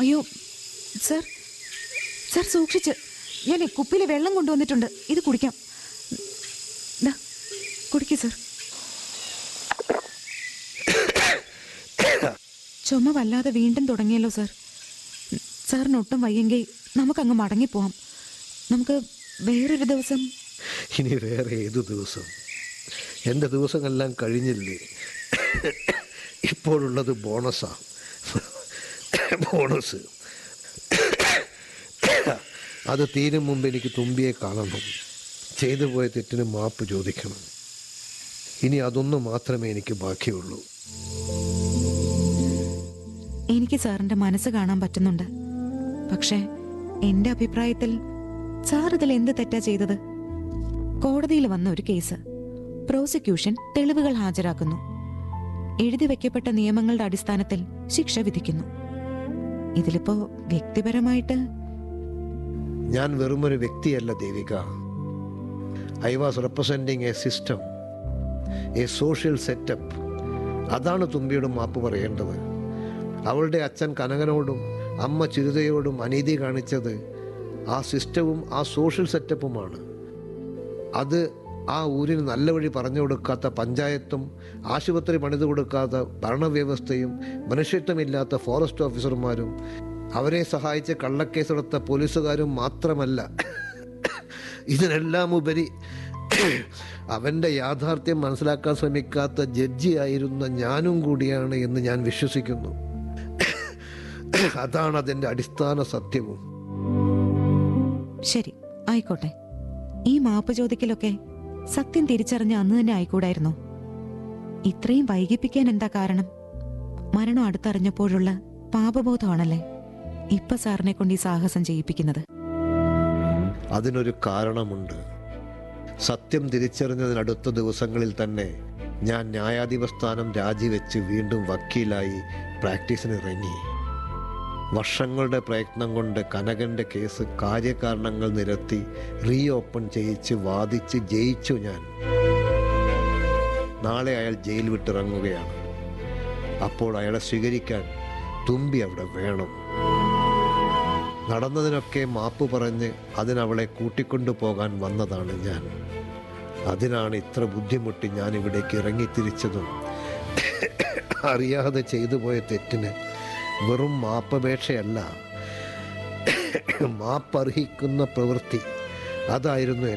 അയ്യോ sir sir സൂക്ഷിച്ച് ഞാൻ കുപ്പിയിൽ വെള്ളം കൊണ്ടുവന്നിട്ടുണ്ട് ഇത് കുടിക്കാം ദാ, കുടിക്കൂ സർ ചുമ വല്ലാതെ വീണ്ടും തുടങ്ങിയല്ലോ സർ സാറിന് ഒട്ടും വയ്യെങ്കിൽ നമുക്കങ്ങ് മടങ്ങിപ്പോവാം നമുക്ക് വേറൊരു ദിവസം ഇനി വേറെ ഏതു ദിവസം എൻ്റെ ദിവസങ്ങളെല്ലാം കഴിഞ്ഞില്ലേ ഇപ്പോഴുള്ളത് ബോണസാ ബോണസ് അത് തീരും മുമ്പ് എനിക്ക് തുമ്പിയെ കാണണം ചെയ്തു പോയ തെറ്റിന് മാപ്പ് ചോദിക്കണം ഇനി അതൊന്നു മാത്രമേ എനിക്ക് ബാക്കിയുള്ളൂ എനിക്ക് സാറിന്റെ മനസ്സ് കാണാൻ പറ്റുന്നുണ്ട് പക്ഷേ എന്റെ അഭിപ്രായത്തിൽ സാർ ഇതിൽ എന്ത് തെറ്റാ ചെയ്തത് കോടതിയിൽ വന്ന ഒരു കേസ് പ്രോസിക്യൂഷൻ തെളിവുകൾ ഹാജരാക്കുന്നു എഴുതി വെക്കപ്പെട്ട നിയമങ്ങളുടെ അടിസ്ഥാനത്തിൽ ശിക്ഷ വിധിക്കുന്നു ഇതിലിപ്പോ വ്യക്തിപരമായിട്ട് ഞാൻ വെറുമൊരു വ്യക്തിയല്ല Devika I was representing a system a social setup അതാണ് തുമ്പിയോട് മാപ്പ് പറയേണ്ടത് അവളുടെ അച്ഛൻ കനകനോടും അമ്മ ചിരുതയോടും അനീതി കാണിച്ചത് ആ സിസ്റ്റവും ആ സോഷ്യൽ സെറ്റപ്പുമാണ് അത് ആ ഊരിന് നല്ല വഴി പറഞ്ഞു കൊടുക്കാത്ത പഞ്ചായത്തും ആശുപത്രി പണിതു കൊടുക്കാത്ത ഭരണവ്യവസ്ഥയും മനുഷ്യത്വമില്ലാത്ത ഫോറസ്റ്റ് ഓഫീസർമാരും അവരെ സഹായിച്ച് കള്ളക്കേസെടുത്ത പോലീസുകാരും മാത്രമല്ല ഇതിനെല്ലാം ഉപരി അവൻ്റെ യാഥാർത്ഥ്യം മനസ്സിലാക്കാൻ ശ്രമിക്കാത്ത ജഡ്ജിയായിരുന്ന ഞാനും കൂടിയാണ് എന്ന് ഞാൻ വിശ്വസിക്കുന്നു അതാണ് അതിൻ്റെ അടിസ്ഥാന സത്യവും ശരി ആയിക്കോട്ടെ ഈ മാപ്പ് ചോദിക്കലൊക്കെ സത്യം തിരിച്ചറിഞ്ഞ അന്ന് തന്നെ ആയിക്കൂടായിരുന്നോ ഇത്രയും വൈകിപ്പിക്കാൻ എന്താ കാരണം മരണം അടുത്തറിഞ്ഞപ്പോഴുള്ള പാപബോധമാണല്ലേ ഇപ്പൊ സാറിനെ കൊണ്ട് ഈ സാഹസം ചെയ്യിപ്പിക്കുന്നത് അതിനൊരു കാരണമുണ്ട് സത്യം തിരിച്ചറിഞ്ഞതിനടുത്ത ദിവസങ്ങളിൽ തന്നെ ഞാൻ ന്യായാധിപ സ്ഥാനം രാജിവെച്ച് വീണ്ടും വക്കീലായി പ്രാക്ടീസിന് ഇറങ്ങി വർഷങ്ങളുടെ പ്രയത്നം കൊണ്ട് കനകന്റെ കേസ് കാര്യകാരണങ്ങൾ നിരത്തി റീ ഓപ്പൺ ചെയ്യിച്ച് വാദിച്ച് ജയിച്ചു ഞാൻ നാളെ അയാൾ ജയിൽ വിട്ടിറങ്ങുകയാണ് അപ്പോൾ അയാളെ സ്വീകരിക്കാൻ തുമ്പി അവിടെ വേണം നടന്നതിനൊക്കെ മാപ്പ് പറഞ്ഞ് അതിനവളെ കൂട്ടിക്കൊണ്ടു പോകാൻ വന്നതാണ് ഞാൻ അതിനാണ് ഇത്ര ബുദ്ധിമുട്ടി ഞാൻ ഇവിടേക്ക് ഇറങ്ങിത്തിരിച്ചതും അറിയാതെ ചെയ്തു പോയ തെറ്റിന് വെറും മാപ്പപേക്ഷയല്ല മാപ്പർഹിക്കുന്ന പ്രവൃത്തി അതായിരുന്നു